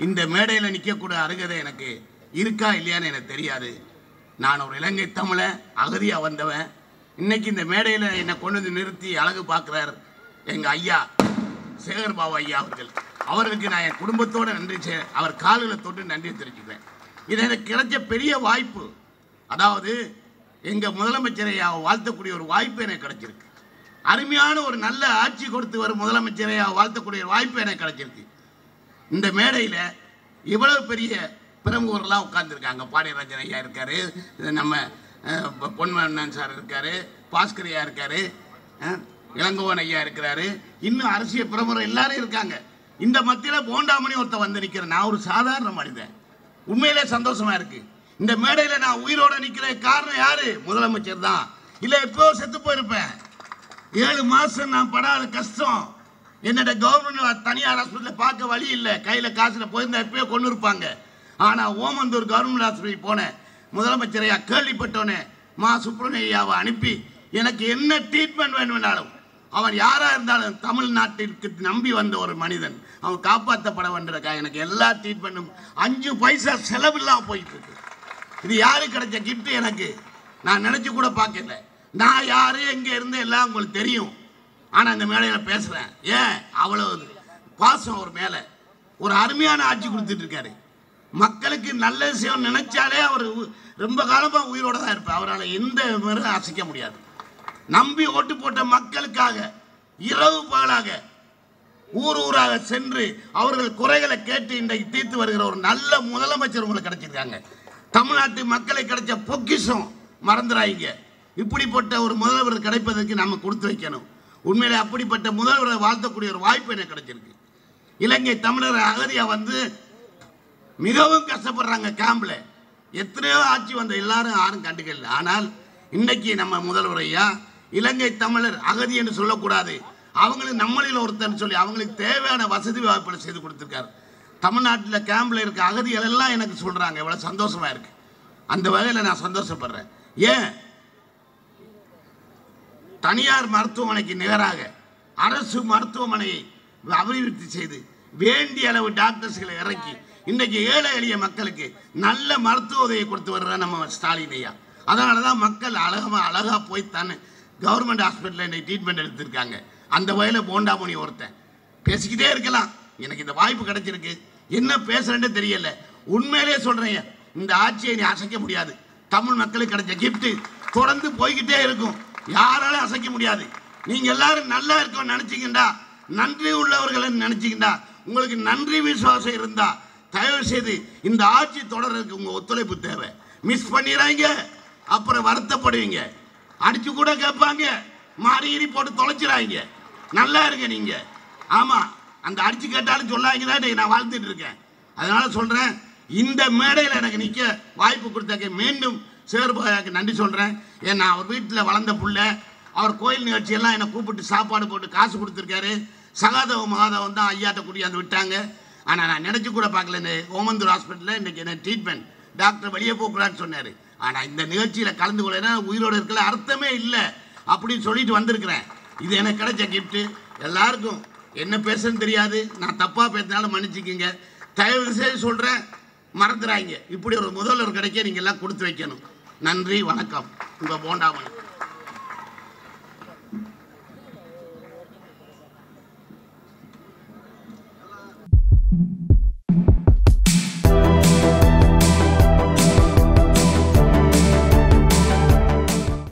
இந்த மேடையில் நிற்கக்கூடிய அருகதை எனக்கு இருக்கா இல்லையான்னு எனக்கு தெரியாது நான் ஒரு இலங்கை தமிழன் அகதியாக வந்தவன் இன்னைக்கு இந்த மேடையில் என்னை கொண்டு வந்து நிறுத்தி அழகு பார்க்குறார் எங்கள் ஐயா சேகர் பாபு ஐயா அவர்கள் அவர்களுக்கு நான் என் குடும்பத்தோடு நன்றி செ- அவர் கால்களை தொட்டு நன்றி தெரிவிச்சுக்கிறேன் இது எனக்கு கிடைச்ச பெரிய வாய்ப்பு அதாவது எங்கள் முதலமைச்சரை வாழ்த்தக்கூடிய ஒரு வாய்ப்பு எனக்கு கிடைச்சிருக்கு அருமையான ஒரு நல்ல ஆட்சி கொடுத்து வரும் முதலமைச்சரை வாழ்த்தக்கூடிய ஒரு வாய்ப்பு எனக்கு கிடைச்சிருக்கு இந்த மேடையில் இவ்வளவு பெரிய பிரமுகர்லாம் உட்கார்ந்துருக்காங்க பாண்டியராஜன் ஐயா இருக்காரு இது நம்ம அஹ், பொ- பொன்வண்ணன் சார் இருக்காரு பாஸ்கர் ஐயா இருக்காரு அஹ், இளங்கோவன் ஐயா இருக்கிறாரு இன்னும் அரசியல் பிரமுகர் எல்லாரும் இருக்காங்க இந்த மத்தியில் போண்டாமணி ஒருத்தன் வந்து நிற்கிறேன் நான் ஒரு சாதாரண மனிதன் உண்மையிலே சந்தோஷமா இருக்கு இந்த மேடையில் நான் உயிரோட நிற்கிற காரணம் யாரு முதலமைச்சர் தான் இல்லை எப்போ செத்து போயிருப்பேன் ஏழு மாசம் நான் படாத கஷ்டம் என்னோட கவர்மெண்ட் தனியார் ஹாஸ்பிட்டலில் பார்க்க வழி இல்லை கையில் காசில் போயிருந்தா எப்பயோ கொண்டு இருப்பாங்க ஆனால் ஓமந்தூர் கவர்மெண்ட் ஹாஸ்பிட்டல் போனேன் முதலமைச்சரையா கேள்விப்பட்டோன்னே மா சுப்பிரமணியாவை அனுப்பி எனக்கு என்ன ட்ரீட்மெண்ட் வேணும்னாலும் அவன் யாராக இருந்தாலும் தமிழ்நாட்டிற்கு நம்பி வந்த ஒரு மனிதன் அவன் காப்பாற்றப்பட வேண்டியிருக்கா எனக்கு எல்லா ட்ரீட்மெண்ட்டும் அஞ்சு பைசா செலவில்லாம போயிட்டு இருக்கு இது யாரு கிடைச்ச கிஃப்ட் எனக்கு நான் நினைச்சு கூட பார்க்கல நான் யாரு எங்க இருந்து எல்லாம் உங்களுக்கு தெரியும் ஆனா இந்த மேடையில பேசுறேன் ஏன் அவ்வளவு பாசம் ஒரு மேல ஒரு அருமையான ஆட்சி கொடுத்துட்டு இருக்காரு மக்களுக்கு நல்ல விஷயம் நினைச்சாலே அவர் உ- ரொம்ப காலமா உயிரோட தான் இருப்பார் அவரால் எந்த முறை அசைக்க முடியாது நம்பி ஓட்டு போட்ட மக்களுக்காக இரவு பகலாக ஊர் ஊராக சென்று அவர்கள் குறைகளை கேட்டு இன்றைக்கு தீர்த்து வருகிற ஒரு நல்ல முதலமைச்சர் உங்களுக்கு கிடைச்சிருக்காங்க தமிழ்நாட்டு மக்களை கிடைச்ச பொக்கிஷம் மறந்துடாதீங்க இப்படிப்பட்ட ஒரு முதல்வர் கிடைப்பதற்கு நம்ம கொடுத்து வைக்கணும் உண்மையிலே அப்படிப்பட்ட முதல்வரை வாழ்த்தக்கூடிய ஒரு வாய்ப்பு எனக்கு கிடைச்சிருக்கு இலங்கை தமிழர் அகதியா வந்து மிகவும் கஷ்டப்படுறாங்க கேம்பில் எத்தனையோ ஆட்சி வந்த எல்லாரும் யாரும் கண்டுக்கல ஆனால் இன்னைக்கு நம்ம முதல்வர் ஐயா இலங்கை தமிழர் அகதி என்று சொல்லக்கூடாது அவங்களுக்கு நம்மளில் ஒருத்தன் சொல்லி அவங்களுக்கு தேவையான வசதி வாய்ப்புகளை செய்து கொடுத்துருக்காரு தமிழ்நாட்டில் கேம்பில் இருக்க அகதிகள் எல்லாம் எனக்கு சொல்கிறாங்க இவ்வளோ சந்தோஷமா இருக்கு அந்த வகையில் நான் சந்தோஷப்படுறேன் ஏன் தனியார் மருத்துவமனைக்கு நிகராக அரசு மருத்துவமனையை அபிவிருத்தி செய்து வேண்டிய அளவு டாக்டர்ஸ்களை இறக்கி இன்றைக்கு ஏழை எளிய மக்களுக்கு நல்ல மருத்துவ உதவியை கொடுத்து வர்ற நம்ம ஸ்டாலின் ஐயா அதனால தான் மக்கள் அழகமா அழகா போய் தானே கவர்மெண்ட் ஹாஸ்பிட்டலில் இன்னைக்கு ட்ரீட்மெண்ட் எடுத்திருக்காங்க அந்த வகையில் போண்டாமணி ஒருத்தன் பேசிக்கிட்டே இருக்கலாம் எனக்கு இந்த வாய்ப்பு கிடைச்சிருக்கு என்ன பேசுறேன்னு தெரியல உண்மையிலே சொல்றேன் இந்த ஆட்சியை நீ அசைக்க முடியாது தமிழ் மக்களுக்கு கிடைச்ச gift தொடர்ந்து போய்கிட்டே இருக்கும் யாராலும் அசைக்க முடியாது நீங்க எல்லாரும் நல்லா இருக்கோம்னு நினைச்சீங்கடா நன்றி உள்ளவர்கள் நினைச்சீங்கடா உங்களுக்கு நன்றி விசுவாசம் இருந்தா தயவு செய்து இந்த ஆட்சி தொடர்றதுக்கு உங்க ஒத்துழைப்பு தேவை மிஸ் பண்ணிடுறாங்க அப்புறம் வருத்தப்படுவீங்க அடிச்சு கூட கேட்பாங்க மாறி ஈறி போட்டு தொலைச்சிடாங்க நல்லா இருங்க நீங்க ஆமா அந்த அடிச்சு கேட்டாலும் சொல்லாங்க தான் நான் வாழ்த்துட்டு இருக்கேன் அதனால சொல்றேன் இந்த மேடையில் எனக்கு நிற்க வாய்ப்பு கொடுத்தக்க மீண்டும் சேர்பாயாக்கு நன்றி சொல்றேன் ஏன்னா அவர் வீட்டில் வளர்ந்த புள்ள அவர் கோயில் நிகழ்ச்சியெல்லாம் என்னை கூப்பிட்டு சாப்பாடு போட்டு காசு கொடுத்துருக்காரு சகாதவ மகாதவன் தான் ஐயாட்ட கூட்டியாந்து விட்டாங்க ஆனால் நான் நினச்சி கூட பார்க்கல இந்த ஓமந்தூர் ஹாஸ்பிட்டலில் இன்னைக்கு என்ன ட்ரீட்மெண்ட் டாக்டர் வெளியே போகக்கூடாதுன்னு சொன்னார் ஆனால் இந்த நிகழ்ச்சியில் கலந்து கொள்ளனா உயிரோடு இருக்கல அர்த்தமே இல்லை அப்படின்னு சொல்லிட்டு வந்திருக்கிறேன் இது எனக்கு கிடைச்ச கிஃப்ட்டு எல்லாருக்கும் என்ன பேசுன்னு தெரியாது நான் தப்பாக பேசினாலும் மன்னிச்சுக்கிங்க தயவு செய்து சொல்கிறேன் மறந்துடாங்க இப்படி ஒரு முதல்வர் கிடைக்க நீங்கள் எல்லாம் கொடுத்து வைக்கணும் நன்றி வணக்கம் உங்கள் போண்டாமணி